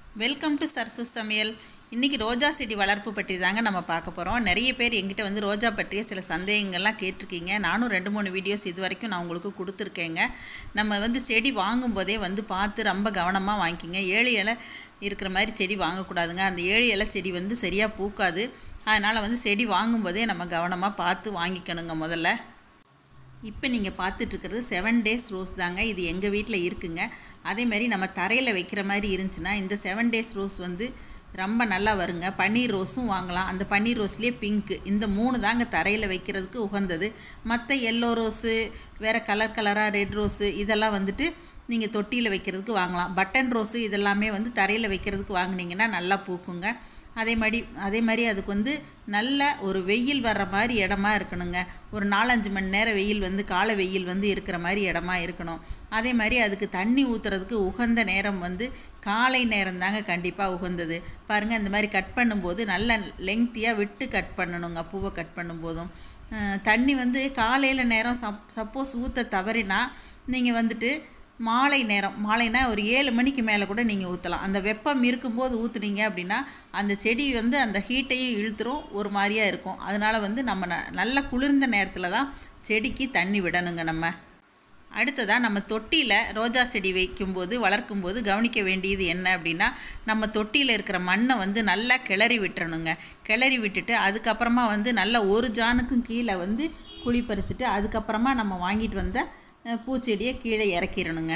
welcome to Sarasu சமையல் இன்றைக்கி ரோஜா செடி வளர்ப்பு பற்றி தாங்க நம்ம பார்க்க போகிறோம் நிறைய பேர் எங்கிட்ட வந்து ரோஜா பற்றிய சில சந்தேகங்கள்லாம் கேட்டிருக்கீங்க நானும் ரெண்டு மூணு வீடியோஸ் இது வரைக்கும் நான் உங்களுக்கு கொடுத்துருக்கேங்க நம்ம வந்து செடி வாங்கும்போதே வந்து பார்த்து ரொம்ப கவனமாக வாங்கிக்கிங்க ஏழு இலை இருக்கிற மாதிரி செடி வாங்கக்கூடாதுங்க அந்த ஏழு இலை செடி வந்து சரியாக பூக்காது அதனால் வந்து செடி வாங்கும்போதே நம்ம கவனமாக பார்த்து வாங்கிக்கணுங்க முதல்ல இப்போ நீங்கள் பார்த்துட்ருக்கிறது செவன் டேஸ் ரோஸ் தாங்க இது எங்கள் வீட்டில் இருக்குங்க அதே மாதிரி நம்ம தரையில் வைக்கிற மாதிரி இருந்துச்சுன்னா இந்த செவன் டேஸ் ரோஸ் வந்து ரொம்ப நல்லா வருங்க பன்னீர் ரோஸும் வாங்கலாம் அந்த பன்னீர் ரோஸ்லேயே பிங்க்கு இந்த மூணு தாங்க தரையில் வைக்கிறதுக்கு உகந்தது மற்ற எல்லோ ரோஸு வேறு கலர் கலராக ரெட் ரோஸு இதெல்லாம் வந்துட்டு நீங்கள் தொட்டியில் வைக்கிறதுக்கு வாங்கலாம் பட்டன் ரோஸு இதெல்லாமே வந்து தரையில் வைக்கிறதுக்கு வாங்கினீங்கன்னா நல்லா பூக்குங்க அதே மாதிரி அதே மாதிரி அதுக்கு வந்து நல்ல ஒரு வெயில் வர்ற மாதிரி இடமா இருக்கணுங்க ஒரு நாலஞ்சு மணி நேரம் வெயில் வந்து காலை வெயில் வந்து இருக்கிற மாதிரி இடமா இருக்கணும் அதே மாதிரி அதுக்கு தண்ணி ஊற்றுறதுக்கு உகந்த நேரம் வந்து காலை நேரம் தாங்க கண்டிப்பாக உகந்தது பாருங்கள் இந்த மாதிரி கட் பண்ணும்போது நல்ல லெங்க்த்தியாக விட்டு கட் பண்ணணுங்க பூவை கட் பண்ணும்போதும் அஹ் தண்ணி வந்து காலையில் நேரம் சப் சப்போஸ் ஊற்ற தவறினா நீங்கள் வந்துட்டு மாலை நேரம் மாலைனா ஒரு ஏழு மணிக்கு மேலே கூட நீங்கள் ஊற்றலாம் அந்த வெப்பம் இருக்கும்போது ஊற்றுனீங்க அப்படின்னா அந்த செடி வந்து அந்த ஹீட்டையும் இழுத்துரும் ஒரு மாதிரியாக இருக்கும் அதனால் வந்து நம்ம ந நல்ல குளிர்ந்த நேரத்தில் தான் செடிக்கு தண்ணி விடணுங்க நம்ம அடுத்ததாக நம்ம தொட்டியில் ரோஜா செடி வைக்கும்போது வளர்க்கும்போது கவனிக்க வேண்டியது என்ன அப்படின்னா நம்ம தொட்டியில் இருக்கிற மண்ணை வந்து நல்லா கிளறி விட்டுறணுங்க கிளறி விட்டுட்டு அதுக்கப்புறமா வந்து நல்லா ஒரு ஜானுக்கும் கீழே வந்து குழி பறிச்சுட்டு அதுக்கப்புறமா நம்ம வாங்கிட்டு வந்த அஹ், பூச்செடியை கீழே இறக்கிடணுங்க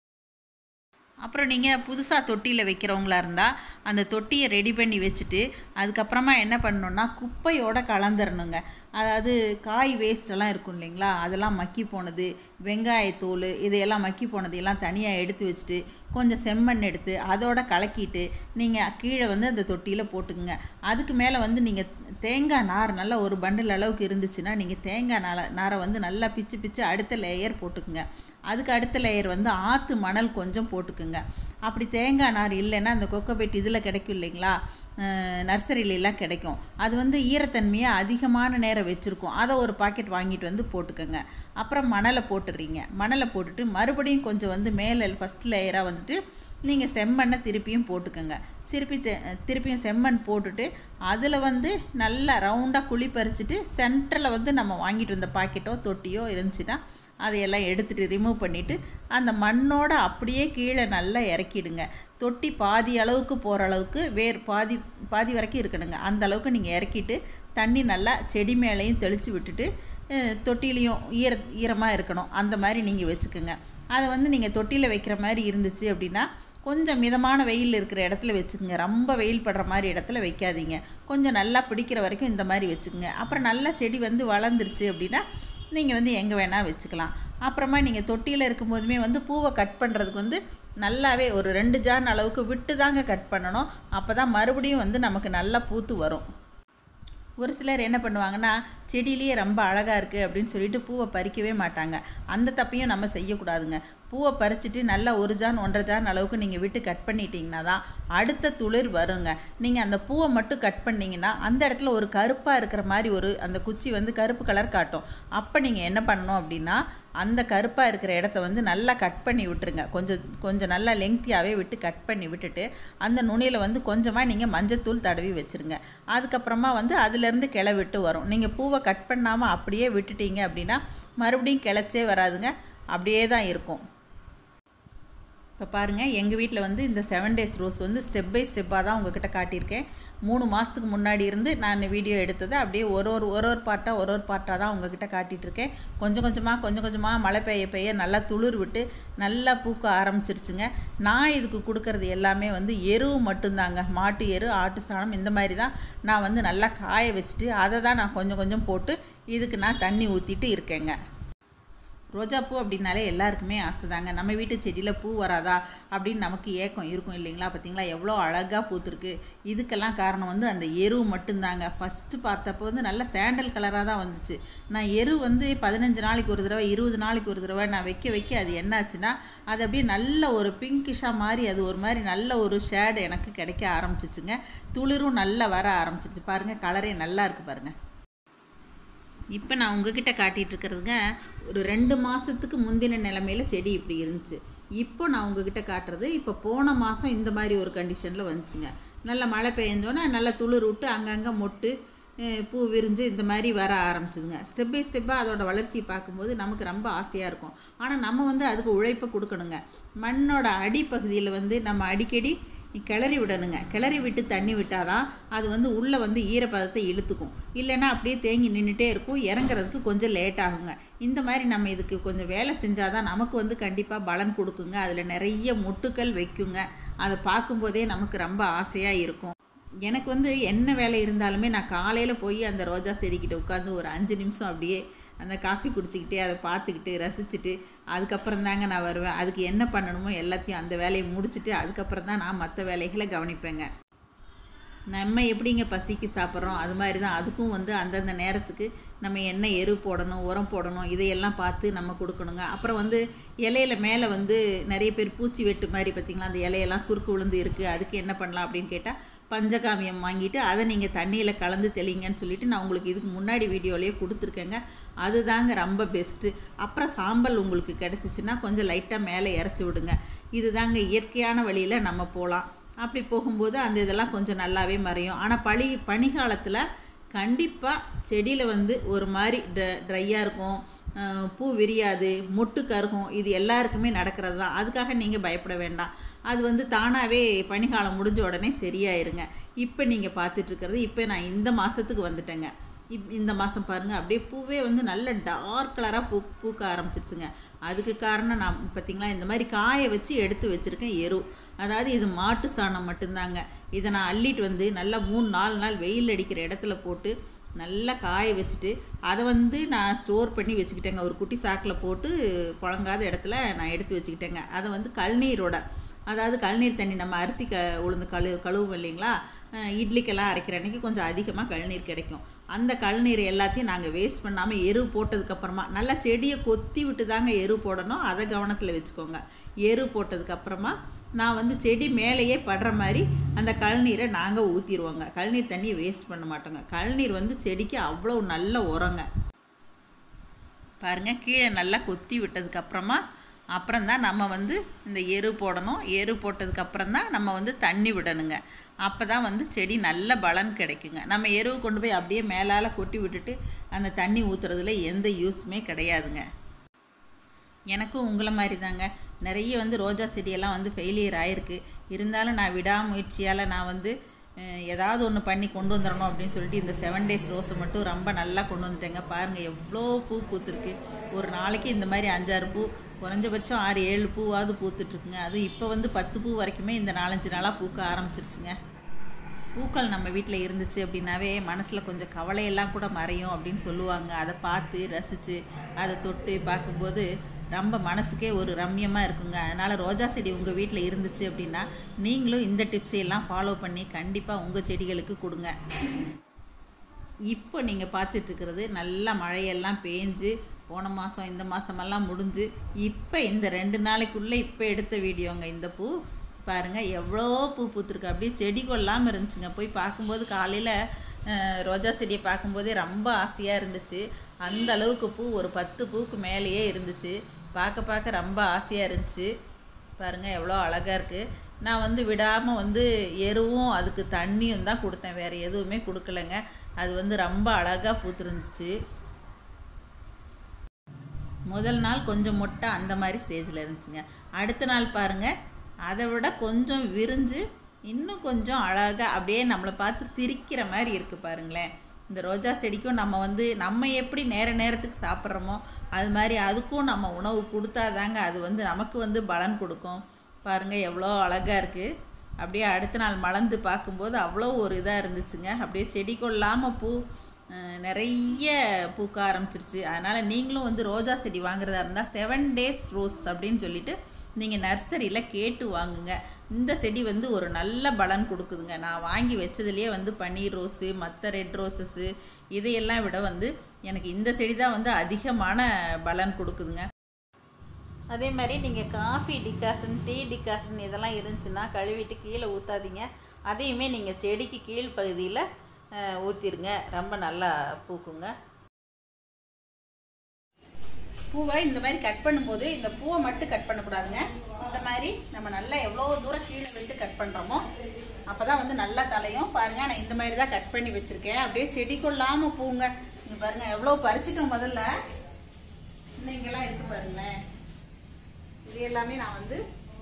அப்புறம் நீங்கள் புதுசாக தொட்டியில் வைக்கிறவங்களா இருந்தால் அந்த தொட்டியை ரெடி பண்ணி வச்சுட்டு அதுக்கப்புறமா என்ன பண்ணணுன்னா குப்பையோட கலந்துடணுங்க அதாவது காய் வேஸ்டெல்லாம் இருக்கும் இல்லைங்களா அதெல்லாம் மக்கி போனது வெங்காயத்தோல் இதையெல்லாம் மக்கி போனது எல்லாம் தனியாக எடுத்து வச்சுட்டு கொஞ்சம் செம்மண் எடுத்து அதோட கலக்கிட்டு நீங்கள் கீழே வந்து அந்த தொட்டியில் போட்டுக்குங்க அதுக்கு மேலே வந்து நீங்கள் தேங்காய் நார் நல்லா ஒரு பண்டில் அளவுக்கு இருந்துச்சுன்னா நீங்கள் தேங்காய் நாரை நாரை வந்து நல்லா பிச்சு பிச்சு அடுத்த லேயர் போட்டுக்குங்க அதுக்கு அடுத்த லேயர் வந்து ஆற்று மணல் கொஞ்சம் போட்டுக்குங்க அப்படி தேங்காய் நார் இல்லைன்னா அந்த கொக்கோபெட் இதில் கிடைக்கும் இல்லைங்களா அஹ் நர்சரியிலலாம் கிடைக்கும் அது வந்து ஈரத்தன்மையை அதிகமான நேரம் வச்சுருக்கும் அதை ஒரு பாக்கெட் வாங்கிட்டு வந்து போட்டுக்கோங்க அப்புறம் மணலை போட்டுடுறீங்க மணலை போட்டுட்டு மறுபடியும் கொஞ்சம் வந்து மேலே ஃபஸ்ட் லேயராக வந்துட்டு நீங்கள் செம்மண்ணை திருப்பியும் போட்டுக்கோங்க திருப்பி தெ- திருப்பியும் செம்மண் போட்டுட்டு அதில் வந்து நல்லா ரவுண்டாக குழி பறிச்சுட்டு சென்டரில் வந்து நம்ம வாங்கிட்டு வந்த பாக்கெட்டோ தொட்டியோ இருந்துச்சுன்னா அதையெல்லாம் எடுத்துட்டு ரிமூவ் பண்ணிவிட்டு அந்த மண்ணோட அப்படியே கீழே நல்லா இறக்கிடுங்க தொட்டி பாதி அளவுக்கு போகிற அளவுக்கு வேர் பாதி பாதி வரைக்கும் இருக்கணுங்க அந்த அளவுக்கு நீங்கள் இறக்கிட்டு தண்ணி நல்லா செடி மேலேயும் தெளித்து விட்டுட்டு அஹ், தொட்டிலையும் ஈர ஈரமாக இருக்கணும் அந்த மாதிரி நீங்கள் வச்சுக்கோங்க அதை வந்து நீங்கள் தொட்டியில் வைக்கிற மாதிரி இருந்துச்சு அப்படின்னா கொஞ்சம் மிதமான வெயில் இருக்கிற இடத்துல வச்சுக்கோங்க ரொம்ப வெயில் படுற மாதிரி இடத்துல வைக்காதீங்க கொஞ்சம் நல்லா பிடிக்கிற வரைக்கும் இந்த மாதிரி வச்சுக்கோங்க அப்புறம் நல்லா செடி வந்து வளர்ந்துருச்சு அப்படின்னா நீங்கள் வந்து எங்கே வேணால் வச்சுக்கலாம் அப்புறமா நீங்கள் தொட்டியில் இருக்கும்போதுமே வந்து பூவை கட் பண்ணுறதுக்கு வந்து நல்லாவே ஒரு ரெண்டு ஜான் அளவுக்கு விட்டு தாங்க கட் பண்ணணும் அப்போ தான் மறுபடியும் வந்து நமக்கு நல்லா பூத்து வரும் ஒரு சிலர் என்ன பண்ணுவாங்கன்னா செடியிலேயே ரொம்ப அழகாக இருக்குது அப்படின்னு சொல்லிட்டு பூவை பறிக்கவே மாட்டாங்க அந்த தப்பையும் நம்ம செய்யக்கூடாதுங்க பூவை பறிச்சுட்டு நல்லா ஒரு ஜான் ஒன்றரை ஜான் அளவுக்கு நீங்கள் விட்டு கட் பண்ணிட்டீங்கன்னா தான் அடுத்த துளிர் வருங்க நீங்கள் அந்த பூவை மட்டும் கட் பண்ணீங்கன்னா அந்த இடத்துல ஒரு கருப்பாக இருக்கிற மாதிரி ஒரு அந்த குச்சி வந்து கருப்பு கலர் காட்டும் அப்போ நீங்கள் என்ன பண்ணணும் அப்படின்னா அந்த கருப்பாக இருக்கிற இடத்த வந்து நல்லா கட் பண்ணி விட்டுருங்க கொஞ்சம் கொஞ்சம் நல்லா லெங்க்த்தியாகவே விட்டு கட் பண்ணி விட்டுட்டு அந்த நுனியில் வந்து கொஞ்சமாக நீங்கள் மஞ்சத்தூள் தடவி வச்சுருங்க அதுக்கப்புறமா வந்து அதுலேருந்து கிளை விட்டு வரும் நீங்கள் பூவை கட் பண்ணாமல் அப்படியே விட்டுட்டீங்க அப்படின்னா மறுபடியும் கிளச்சே வராதுங்க அப்படியே தான் இருக்கும் இப்போ பாருங்கள் எங்கள் வீட்டில் வந்து இந்த செவன் டேஸ் ரோஸ் வந்து ஸ்டெப் பை ஸ்டெப்பாக தான் உங்ககிட்ட காட்டியிருக்கேன் மூணு மாதத்துக்கு முன்னாடி இருந்து நான் வீடியோ எடுத்தது அப்படியே ஒரு ஒரு ஒரு ஒரு பார்ட்டாக ஒரு ஒரு பார்ட்டாக தான் உங்ககிட்ட காட்டிகிட்டு இருக்கேன் கொஞ்சம் கொஞ்சமாக கொஞ்சம் கொஞ்சமாக மழை பெய்ய பெய்ய நல்லா துளிர் விட்டு நல்லா பூக்க ஆரம்பிச்சிருச்சுங்க நான் இதுக்கு கொடுக்கறது எல்லாமே வந்து எருவு மட்டும்தாங்க மாட்டு எரு ஆட்டு சாணம் இந்த மாதிரி தான் நான் வந்து நல்லா காய வச்சுட்டு அதை தான் நான் கொஞ்சம் கொஞ்சம் போட்டு இதுக்கு நான் தண்ணி ஊற்றிட்டு இருக்கேங்க ரோஜாப்பூ அப்படின்னாலே எல்லாருக்குமே ஆசைதாங்க நம்ம வீட்டு செடியில் பூ வராதா அப்படின்னு நமக்கு ஏக்கம் இருக்கும் இல்லைங்களா பார்த்தீங்களா எவ்வளோ அழகாக பூத்துருக்கு இதுக்கெல்லாம் காரணம் வந்து அந்த எரு மட்டும்தாங்க ஃபஸ்ட்டு பார்த்தப்போ வந்து நல்ல சாண்டல் கலராக தான் வந்துச்சு நான் எரு வந்து பதினஞ்சு நாளைக்கு ஒரு தடவை இருபது நாளைக்கு ஒரு தடவை நான் வைக்க வைக்க அது என்னாச்சுன்னா அது அப்படியே நல்ல ஒரு பிங்கிஷாக மாதிரி அது ஒரு மாதிரி நல்ல ஒரு ஷேடு எனக்கு கிடைக்க ஆரம்பிச்சிச்சுங்க துளிரும் நல்லா வர ஆரம்பிச்சிருச்சு பாருங்கள் கலரே நல்லா இருக்குது பாருங்கள் இப்போ நான் உங்ககிட்ட காட்டிகிட்டு இருக்கிறதுங்க ஒரு ரெண்டு மாதத்துக்கு முந்தின நிலமையில செடி இப்படி இருந்துச்சு இப்போ நான் உங்ககிட்ட காட்டுறது இப்போ போன மாதம் இந்த மாதிரி ஒரு கண்டிஷனில் வந்துச்சுங்க நல்ல மழை பெய்ஞ்சோன்னே நல்லா துளிர் விட்டு அங்கங்கே மொட்டு அஹ் பூ விரிஞ்சு இந்த மாதிரி வர ஆரம்பிச்சுதுங்க ஸ்டெப் பை ஸ்டெப்பாக அதோட வளர்ச்சியை பார்க்கும்போது நமக்கு ரொம்ப ஆசையாக இருக்கும் ஆனால் நம்ம வந்து அதுக்கு உழைப்பை கொடுக்கணுங்க மண்ணோட அடிப்பகுதியில் வந்து நம்ம அடிக்கடி கிளறி விடணுங்க கிளறி விட்டு தண்ணி விட்டால் தான் அது வந்து உள்ளே வந்து ஈரப்பதத்தை இழுத்துக்கும் இல்லைன்னா அப்படியே தேங்கி நின்றுட்டே இருக்கும் இறங்குறதுக்கு கொஞ்சம் லேட் ஆகுங்க இந்த மாதிரி நம்ம இதுக்கு கொஞ்சம் வேலை செஞ்சால் தான் நமக்கு வந்து கண்டிப்பாக பலன் கொடுக்குங்க அதில் நிறைய மொட்டுக்கள் வைக்குங்க அதை பார்க்கும்போதே நமக்கு ரொம்ப ஆசையாக இருக்கும் எனக்கு வந்து என்ன வேலை இருந்தாலுமே நான் காலையில் போய் அந்த ரோஜா செடிக்கிட்ட உட்காந்து ஒரு அஞ்சு நிமிஷம் அப்படியே அந்த காஃபி குடிச்சிக்கிட்டே அதை பார்த்துக்கிட்டு ரசிச்சுட்டு அதுக்கப்புறம் தாங்க நான் வருவேன் அதுக்கு என்ன பண்ணணுமோ எல்லாத்தையும் அந்த வேலையை முடிச்சுட்டு அதுக்கப்புறம் தான் நான் மற்ற வேலைகளை கவனிப்பேங்க நம்ம எப்படிங்க பசிக்கு சாப்பிட்றோம் அது மாதிரி தான் அதுக்கும் வந்து அந்தந்த நேரத்துக்கு நம்ம என்ன எரு போடணும் உரம் போடணும் இதையெல்லாம் பார்த்து நம்ம கொடுக்கணுங்க அப்புறம் வந்து இலையில மேலே வந்து நிறைய பேர் பூச்சி வெட்டு மாதிரி பார்த்திங்களா அந்த இலையெல்லாம் சுருக்கு விழுந்து இருக்குது அதுக்கு என்ன பண்ணலாம் அப்படின்னு கேட்டால் பஞ்சகாமியம் வாங்கிட்டு அதை நீங்கள் தண்ணியில் கலந்து தெளிங்கன்னு சொல்லிட்டு நான் உங்களுக்கு இதுக்கு முன்னாடி வீடியோலேயே கொடுத்துருக்கேங்க அதுதாங்க ரொம்ப பெஸ்ட்டு அப்புறம் சாம்பல் உங்களுக்கு கிடச்சிச்சின்னா கொஞ்சம் லைட்டாக மேலே இறச்சி விடுங்க இதுதாங்க இயற்கையான வழியில் நம்ம போகலாம் அப்படி போகும்போது அந்த இதெல்லாம் கொஞ்சம் நல்லாவே மறையும் ஆனால் பனி பனிகாலத்தில் கண்டிப்பாக செடியில் வந்து ஒரு மாதிரி ட்ர ட்ரையாக இருக்கும் அஹ் பூ விரியாது மொட்டு கருகும் இது எல்லாருக்குமே நடக்கிறது தான் அதுக்காக நீங்கள் பயப்பட வேண்டாம் அது வந்து தானாகவே பனிக்காலம் முடிஞ்ச உடனே சரியாயிருங்க இப்போ நீங்கள் பார்த்துட்ருக்கிறது இப்போ நான் இந்த மாதத்துக்கு வந்துட்டேங்க இப் இந்த மாதம் பாருங்கள் அப்படியே பூவே வந்து நல்ல டார்க் கலராக பூ பூக்க ஆரம்பிச்சிருச்சுங்க அதுக்கு காரணம் நான் பார்த்திங்களா இந்த மாதிரி காய வச்சு எடுத்து வச்சுருக்கேன் எரு அதாவது இது மாட்டு சாணம் மட்டும்தாங்க இதை நான் அள்ளிட்டு வந்து நல்லா மூணு நாலு நாள் வெயில் அடிக்கிற இடத்துல போட்டு நல்லா காய வச்சுட்டு அதை வந்து நான் ஸ்டோர் பண்ணி வச்சுக்கிட்டேங்க ஒரு குட்டி சாக்கில் போட்டு புழங்காத இடத்துல நான் எடுத்து வச்சுக்கிட்டேங்க அதை வந்து கழுநீரோட அதாவது கழுநீர் தண்ணி நம்ம அரிசி க உளுந்து கழு கழுவும் இல்லைங்களா அஹ் இட்லிக்கெல்லாம் அரைக்கிற அன்றைக்கி கொஞ்சம் அதிகமாக கழுநீர் கிடைக்கும் அந்த கழுநீர் எல்லாத்தையும் நாங்கள் வேஸ்ட் பண்ணாமல் எரு போட்டதுக்கப்புறமா நல்லா செடியை கொத்தி விட்டு தாங்க எரு போடணும் அதை கவனத்தில் வச்சுக்கோங்க எரு போட்டதுக்கப்புறமா நான் வந்து செடி மேலேயே படுற மாதிரி அந்த கழுநீரை நாங்கள் ஊற்றிடுவோங்க கழுநீர் தண்ணியை வேஸ்ட் பண்ண மாட்டோங்க கழுநீர் வந்து செடிக்கு அவ்வளோ நல்ல உரங்க பாருங்கள் கீழே நல்லா கொத்தி விட்டதுக்கப்புறமா அப்புறம் தான் நம்ம வந்து இந்த எரு போடணும் எரு போட்டதுக்கப்புறம் தான் நம்ம வந்து தண்ணி விடணுங்க அப்போ தான் வந்து செடி நல்ல பலன் கிடைக்குங்க நம்ம எருவு கொண்டு போய் அப்படியே மேலால் கொட்டி விட்டுட்டு அந்த தண்ணி ஊற்றுறதுல எந்த யூஸுமே கிடையாதுங்க எனக்கும் உங்களை மாதிரி தாங்க நிறைய வந்து ரோஜா செடியெல்லாம் வந்து ஃபெயிலியர் ஆயிருக்கு இருந்தாலும் நான் விடாமுயற்சியால் நான் வந்து அஹ், ஏதாவது ஒன்று பண்ணி கொண்டு வந்துடணும் அப்படின்னு சொல்லிட்டு இந்த செவன் டேஸ் ரோஸை மட்டும் ரொம்ப நல்லா கொண்டு வந்துட்டேங்க பாருங்கள் எவ்வளோ பூ பூத்துருக்கு ஒரு நாளைக்கு இந்த மாதிரி அஞ்சாறு பூ குறைஞ்சபட்சம் ஆறு ஏழு பூவாவது பூத்துட்ருக்குங்க அதுவும் இப்போ வந்து பத்து பூ வரைக்குமே இந்த நாலஞ்சு நாளாக பூக்க ஆரம்பிச்சிருச்சுங்க பூக்கள் நம்ம வீட்டில் இருந்துச்சு அப்படின்னாவே மனசில் கொஞ்சம் கவலையெல்லாம் கூட மறையும் அப்படின்னு சொல்லுவாங்க அதை பார்த்து ரசித்து அதை தொட்டு பார்க்கும்போது ரொம்ப மனசுக்கே ஒரு ரம்யமாக இருக்குங்க அதனால் ரோஜா செடி உங்கள் வீட்டில் இருந்துச்சு அப்படின்னா நீங்களும் இந்த டிப்ஸை எல்லாம் ஃபாலோ பண்ணி கண்டிப்பாக உங்கள் செடிகளுக்கு கொடுங்க இப்போ நீங்கள் பார்த்துட்ருக்கிறது நல்லா மழையெல்லாம் பேஞ்சு போன மாதம் இந்த மாதமெல்லாம் முடிஞ்சு இப்போ இந்த ரெண்டு நாளைக்குள்ளே இப்போ எடுத்த வீடியோங்க இந்த பூ பாருங்கள் எவ்வளோ பூ பூத்துருக்கு அப்படியே செடி கொள்ளாமல் இருந்துச்சுங்க போய் பார்க்கும்போது காலையில் அஹ், ரோஜா செடியை பார்க்கும்போதே ரொம்ப ஆசையாக இருந்துச்சு அந்த அளவுக்கு பூ ஒரு பத்து பூக்கு மேலேயே இருந்துச்சு பார்க்க பார்க்க ரொம்ப ஆசையாக இருந்துச்சு பாருங்கள் எவ்வளோ அழகாக இருக்குது நான் வந்து விடாமல் வந்து எருவும் அதுக்கு தண்ணியும் தான் கொடுத்தேன் வேறு எதுவுமே கொடுக்கலங்க அது வந்து ரொம்ப அழகாக பூத்துருந்துச்சு முதல் நாள் கொஞ்சம் மொட்டை அந்த மாதிரி ஸ்டேஜில் இருந்துச்சுங்க அடுத்த நாள் பாருங்கள் அதை விட கொஞ்சம் விரிஞ்சு இன்னும் கொஞ்சம் அழகாக அப்படியே நம்மளை பார்த்து சிரிக்கிற மாதிரி இருக்குது பாருங்களேன் இந்த ரோஜா செடிக்கும் நம்ம வந்து நம்ம எப்படி நேர நேரத்துக்கு சாப்பிட்றோமோ அது மாதிரி அதுக்கும் நம்ம உணவு கொடுத்தாதாங்க அது வந்து நமக்கு வந்து பலன் கொடுக்கும் பாருங்கள் எவ்வளோ அழகாக இருக்குது அப்படியே அடுத்த நாள் மலர்ந்து பார்க்கும்போது அவ்வளோ ஒரு இதாக இருந்துச்சுங்க அப்படியே செடி கொள்ளாமல் பூ அஹ், நிறைய பூக்க ஆரம்பிச்சிருச்சு அதனால் நீங்களும் வந்து ரோஜா செடி வாங்குறதா இருந்தால் செவன் டேஸ் ரோஸ் அப்படின்னு சொல்லிட்டு நீங்கள் நர்சரியில் கேட்டு வாங்குங்க இந்த செடி வந்து ஒரு நல்ல பலன் கொடுக்குதுங்க நான் வாங்கி வச்சதுலேயே வந்து பன்னீர் ரோஸு மற்ற ரெட் ரோசஸ்ஸு இதையெல்லாம் விட வந்து எனக்கு இந்த செடி தான் வந்து அதிகமான பலன் கொடுக்குதுங்க அதே மாதிரி நீங்கள் காஃபி டிகாஷன் டீ டிகாஷன் இதெல்லாம் இருந்துச்சுன்னா கழுவிட்டு கீழே ஊற்றாதீங்க அதையுமே நீங்கள் செடிக்கு கீழ் பகுதியில் ஊற்றிருங்க ரொம்ப நல்லா பூக்குங்க பூ பூவை இந்த மாதிரி கட் பண்ணும்போது இந்த பூவை மட்டும் கட் பண்ணக்கூடாதுங்க இந்த மாதிரி நம்ம நல்லா எவ்வளோ தூரம் கீழே விட்டு கட் பண்ணுறோமோ அப்போ தான் வந்து நல்லா தலையும் பாருங்க நான் இந்த மாதிரி தான் கட் பண்ணி வச்சுருக்கேன் அப்படியே செடி கொள்ளாமல் பூங்க இங்கே பாருங்க எவ்வளோ பறிச்சிட்டோம் முதல்ல இன்னும் இங்கெல்லாம் இருக்கு பாருங்களேன் இது எல்லாமே நான் வந்து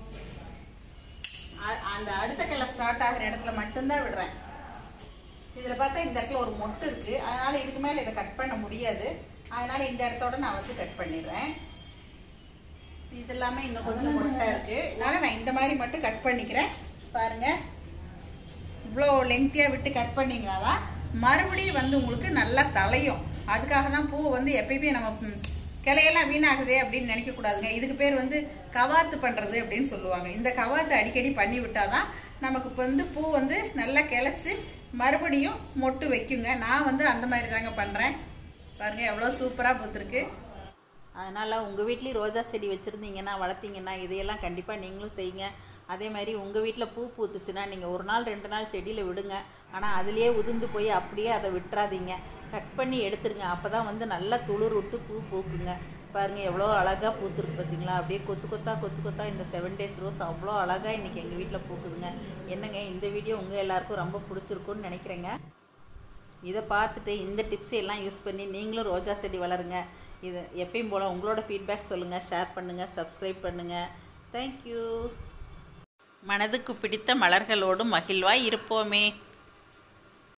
அ- அந்த அடுத்த கிளை ஸ்டார்ட் ஆகிற இடத்துல மட்டும்தான் விடுறேன் இதில் பார்த்தா இந்த இடத்துல ஒரு மொட்டு இருக்குது அதனால் இதுக்கு மேலே இதை கட் பண்ண முடியாது அதனால் இந்த இடத்தோட நான் வந்து கட் பண்ணிடுறேன் இது எல்லாமே இன்னும் கொஞ்சம் மொட்டை இருக்குது அதனால் நான் இந்த மாதிரி மட்டும் கட் பண்ணிக்கிறேன் பாருங்கள் இவ்வளோ லெங்க்த்தியாக விட்டு கட் பண்ணிங்கன்னா தான் மறுபடியும் வந்து உங்களுக்கு நல்லா தலையும் அதுக்காக தான் பூ வந்து எப்பயுமே நம்ம ம், கிளையெல்லாம் வீணாகுதே அப்படின்னு நினைக்கக்கூடாதுங்க இதுக்கு பேர் வந்து கவாத்து பண்ணுறது அப்படின்னு சொல்லுவாங்க இந்த கவாத்து அடிக்கடி பண்ணி விட்டாதான் நமக்கு இப்போ வந்து பூ வந்து நல்லா கிளச்சி மறுபடியும் மொட்டு வைக்குங்க நான் வந்து அந்த மாதிரி தாங்க பண்ணுறேன் பாருங்கள் எவ்வளோ சூப்பராக பூத்துருக்கு அதனால் உங்கள் வீட்லேயும் ரோஜா செடி வச்சுருந்தீங்கன்னா வளர்த்தீங்கன்னா இதையெல்லாம் கண்டிப்பாக நீங்களும் செய்யுங்க அதே மாதிரி உங்கள் வீட்டில் பூ பூத்துச்சுன்னா நீங்கள் ஒரு நாள் ரெண்டு நாள் செடியில் விடுங்க ஆனால் அதுலேயே உதிர்ந்து போய் அப்படியே அதை விட்டுறாதீங்க கட் பண்ணி எடுத்துருங்க அப்போ தான் வந்து நல்லா துளிர் விட்டு பூ பூக்குங்க பாருங்கள் எவ்வளோ அழகாக பூத்துருக்கு பார்த்தீங்களா அப்படியே கொத்து கொத்தா கொத்து கொத்தா இந்த செவன் டேஸ் ரோஸ் அவ்வளோ அழகாக இன்றைக்கி எங்கள் வீட்டில் பூக்குதுங்க என்னங்க இந்த வீடியோ உங்கள் எல்லாருக்கும் ரொம்ப பிடிச்சிருக்குன்னு நினைக்கிறேங்க இதை பார்த்துட்டு இந்த டிப்ஸ் எல்லாம் யூஸ் பண்ணி நீங்களும் ரோஜா செடி வளருங்க இது எப்பயும் போல் உங்களோட ஃபீட்பேக் சொல்லுங்கள் ஷேர் பண்ணுங்கள் சப்ஸ்கிரைப் பண்ணுங்கள் தேங்க்யூ மனதுக்கு பிடித்த மலர்களோடு மகிழ்வாய் இருப்போமே